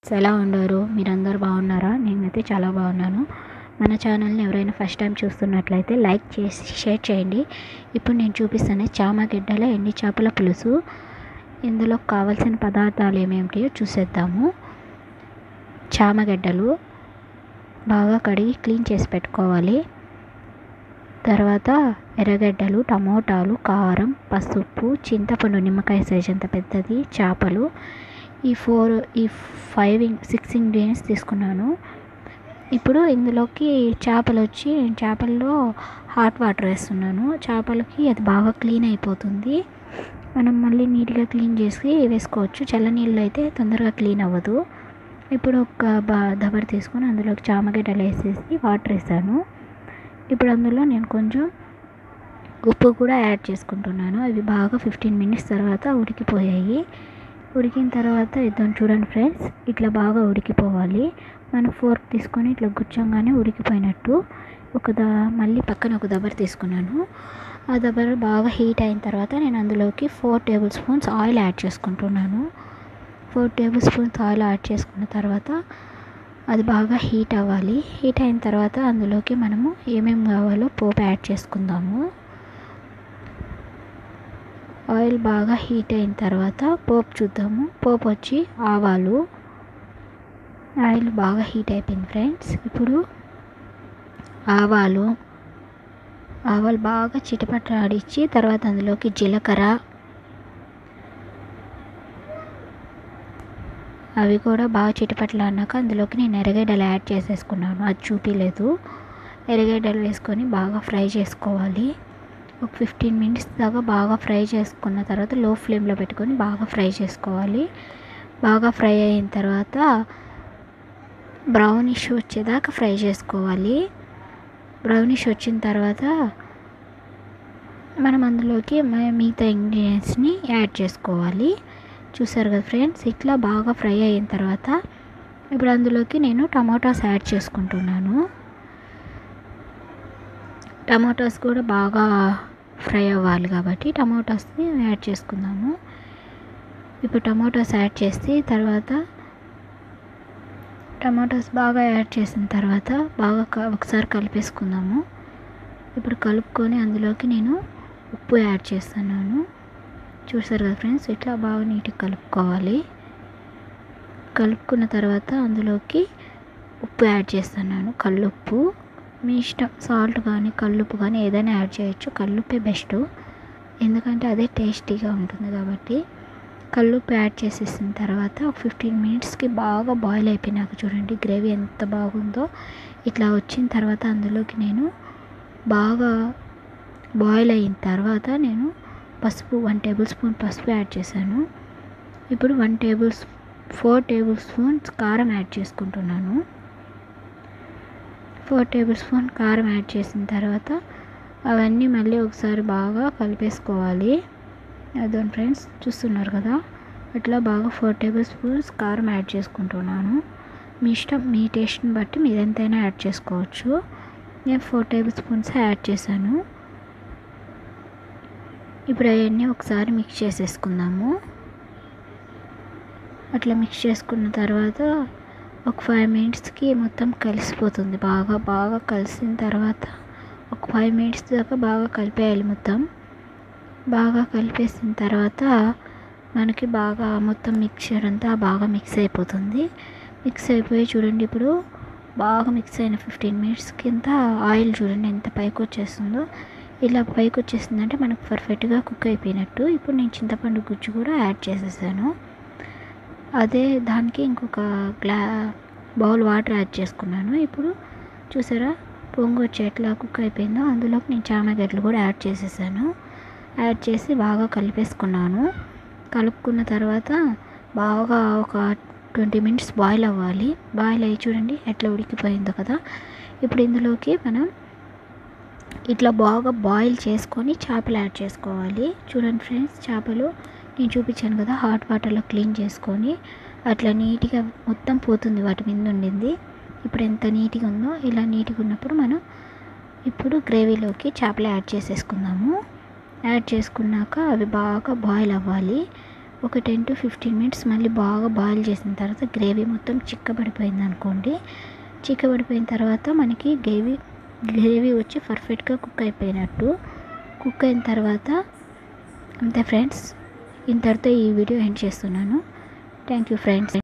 ఎలా ఉన్నారు మీరందరూ బాగున్నారా నేనైతే చాలా బాగున్నాను మన ఛానల్ని ఎవరైనా ఫస్ట్ టైం చూస్తున్నట్లయితే లైక్ చేసి షేర్ చేయండి ఇప్పుడు నేను చూపిస్తాను చామగడ్డల ఎండి చేపల పులుసు ఇందులో కావాల్సిన పదార్థాలు ఏమేమిటో చూసేద్దాము చామగడ్డలు బాగా కడిగి క్లీన్ చేసి పెట్టుకోవాలి తర్వాత ఎర్రగడ్డలు టమోటాలు కారం పసుపు చింతపండు నిమ్మకాయ సైజ్ అంత పెద్దది చేపలు ఈ ఫోర్ ఈ ఫైవ్ సిక్స్ ఇంగ్రీడియంట్స్ తీసుకున్నాను ఇప్పుడు ఇందులోకి చేపలు వచ్చి నేను చేపల్లో హాట్ వాటర్ వేస్తున్నాను చేపలకి అది బాగా క్లీన్ అయిపోతుంది మనం మళ్ళీ నీట్గా క్లీన్ చేసి వేసుకోవచ్చు చల్లనీళ్ళు అయితే తొందరగా క్లీన్ అవ్వదు ఇప్పుడు ఒక బా దబర్ తీసుకొని అందులోకి చామగడ్డలు వేసేసి వాటర్ వేసాను ఇప్పుడు అందులో నేను కొంచెం ఉప్పు కూడా యాడ్ చేసుకుంటున్నాను అవి బాగా ఫిఫ్టీన్ మినిట్స్ తర్వాత ఉడికిపోయాయి ఉడికిన తర్వాత ఇద్దాం చూడండి ఫ్రెండ్స్ ఇట్లా బాగా ఉడికిపోవాలి మనం ఫోర్క్ తీసుకొని ఇట్లా గుచ్చంగానే ఉడికిపోయినట్టు ఒక ద మళ్ళీ పక్కన ఒక దబర్ తీసుకున్నాను ఆ దబర్ బాగా హీట్ అయిన తర్వాత నేను అందులోకి four tablespoons oil add చేసుకుంటున్నాను four tablespoons oil add చేసుకున్న తర్వాత అది బాగా హీట్ అవ్వాలి హీట్ అయిన తర్వాత అందులోకి మనము ఏమేమి కావాలో పోపు యాడ్ చేసుకుందాము ఆయిల్ బాగా హీట్ అయిన తర్వాత పోపు చూద్దాము పోపు వచ్చి ఆవాలు ఆయిల్ బాగా హీట్ అయిపోయింది ఫ్రెండ్స్ ఇప్పుడు ఆవాలు ఆవాలు బాగా చిటపట్లాడిచ్చి తర్వాత అందులోకి జీలకర్ర అవి కూడా బాగా చిటపట్లాడినాక అందులోకి నేను ఎర్రగడ్డలు యాడ్ చేసేసుకున్నాను అది చూపించలేదు ఎర్రగడ్డలు వేసుకొని బాగా ఫ్రై చేసుకోవాలి ఒక ఫిఫ్టీన్ మినిట్స్ దాకా బాగా ఫ్రై చేసుకున్న తర్వాత లో ఫ్లేమ్లో పెట్టుకొని బాగా ఫ్రై చేసుకోవాలి బాగా ఫ్రై అయిన తర్వాత బ్రౌనిష్ వచ్చేదాకా ఫ్రై చేసుకోవాలి బ్రౌనిష్ వచ్చిన తర్వాత మనం అందులోకి మిగతా ఇంగ్రీడియంట్స్ని యాడ్ చేసుకోవాలి చూసారు కదా ఫ్రెండ్స్ ఇట్లా బాగా ఫ్రై అయిన తర్వాత ఇప్పుడు అందులోకి నేను టమాటాస్ యాడ్ చేసుకుంటున్నాను టమాటాస్ కూడా బాగా ఫ్రై అవ్వాలి కాబట్టి టమాటాస్ని యాడ్ చేసుకుందాము ఇప్పుడు టమాటాస్ యాడ్ చేసి తర్వాత టమాటాస్ బాగా యాడ్ చేసిన తర్వాత బాగా ఒకసారి కలిపేసుకుందాము ఇప్పుడు కలుపుకొని అందులోకి నేను ఉప్పు యాడ్ చేస్తున్నాను చూసారు కదా ఫ్రెండ్స్ ఇట్లా బాగా నీట్గా కలుపుకోవాలి కలుపుకున్న తర్వాత అందులోకి ఉప్పు యాడ్ చేస్తున్నాను కల్లుప్పు మీ ఇష్టం సాల్ట్ కానీ కల్లుప్పు కానీ ఏదైనా యాడ్ చేయొచ్చు కల్లుప్పే బెస్ట్ ఎందుకంటే అదే టేస్టీగా ఉంటుంది కాబట్టి కల్లుప్పు యాడ్ చేసేసిన తర్వాత ఒక ఫిఫ్టీన్ మినిట్స్కి బాగా బాయిల్ అయిపోయినాక చూడండి గ్రేవీ ఎంత బాగుందో ఇట్లా వచ్చిన తర్వాత అందులోకి నేను బాగా బాయిల్ అయిన తర్వాత నేను పసుపు వన్ టేబుల్ స్పూన్ పసుపు యాడ్ చేశాను ఇప్పుడు one table four tablespoons కారం యాడ్ చేసుకుంటున్నాను ఫోర్ టేబుల్ స్పూన్ కారం యాడ్ చేసిన తర్వాత అవన్నీ మళ్ళీ ఒకసారి బాగా కలిపేసుకోవాలి అదే ఫ్రెండ్స్ చూస్తున్నారు కదా అట్లా బాగా ఫోర్ టేబుల్ స్పూన్స్ కారం యాడ్ చేసుకుంటున్నాను మీ ఇష్టం మీ టేస్ట్ని బట్టి మీరు ఎంతైనా యాడ్ చేసుకోవచ్చు నేను ఫోర్ టేబుల్ స్పూన్స్ యాడ్ చేశాను ఇప్పుడు అవన్నీ ఒకసారి మిక్స్ చేసేసుకుందాము అట్లా మిక్స్ చేసుకున్న తర్వాత ఒక ఫైవ్ మినిట్స్కి మొత్తం కలిసిపోతుంది బాగా బాగా కలిసిన తర్వాత ఒక ఫైవ్ మినిట్స్ దాకా బాగా కలిపేయాలి మొత్తం బాగా కలిపేసిన తర్వాత మనకి బాగా మొత్తం మిక్చర్ అంతా బాగా మిక్స్ అయిపోతుంది మిక్స్ అయిపోయి చూడండి ఇప్పుడు బాగా మిక్స్ అయిన ఫిఫ్టీన్ మినిట్స్కి అంత ఆయిల్ చూడండి ఎంత పైకి వచ్చేస్తుందో ఇలా పైకి వచ్చేసిందంటే మనకు పర్ఫెక్ట్గా కుక్ అయిపోయినట్టు ఇప్పుడు నేను చింతపండు గుజ్జు కూడా యాడ్ చేసేసాను అదే దానికి ఇంకొక గ్లా బౌల్ వాటర్ యాడ్ చేసుకున్నాను ఇప్పుడు చూసారా పొంగు వచ్చి ఎట్లా కుక్ అయిపోయిందో అందులోకి నేను చామగడ్డలు కూడా యాడ్ చేసేసాను యాడ్ చేసి బాగా కలిపేసుకున్నాను కలుపుకున్న తర్వాత బాగా ఒక ట్వంటీ మినిట్స్ బాయిల్ అవ్వాలి బాయిల్ అయ్యి చూడండి ఎట్లా ఉడికిపోయిందో కదా ఇప్పుడు ఇందులోకి మనం ఇట్లా బాగా బాయిల్ చేసుకొని చేపలు యాడ్ చేసుకోవాలి చూడండి ఫ్రెండ్స్ చేపలు నేను చూపించాను కదా హాట్ వాటర్లో క్లీన్ చేసుకొని అట్లా నీట్గా మొత్తం పోతుంది వాటి మీద ఉండింది ఇప్పుడు ఎంత నీట్గా ఉందో ఇలా నీట్గా ఉన్నప్పుడు మనం ఇప్పుడు గ్రేవీలోకి చేపలు యాడ్ చేసేసుకుందాము యాడ్ చేసుకున్నాక అవి బాగా బాయిల్ అవ్వాలి ఒక టెన్ టు ఫిఫ్టీన్ మినిట్స్ మళ్ళీ బాగా బాయిల్ చేసిన తర్వాత గ్రేవీ మొత్తం చిక్కబడిపోయింది అనుకోండి చిక్కబడిపోయిన తర్వాత మనకి గ్రేవీ గ్రేవీ వచ్చి పర్ఫెక్ట్గా కుక్ అయిపోయినట్టు కుక్ అయిన తర్వాత అంతే ఫ్రెండ్స్ ఇంతటితో ఈ వీడియో ఎండ్ చేస్తున్నాను థ్యాంక్ యూ ఫ్రెండ్స్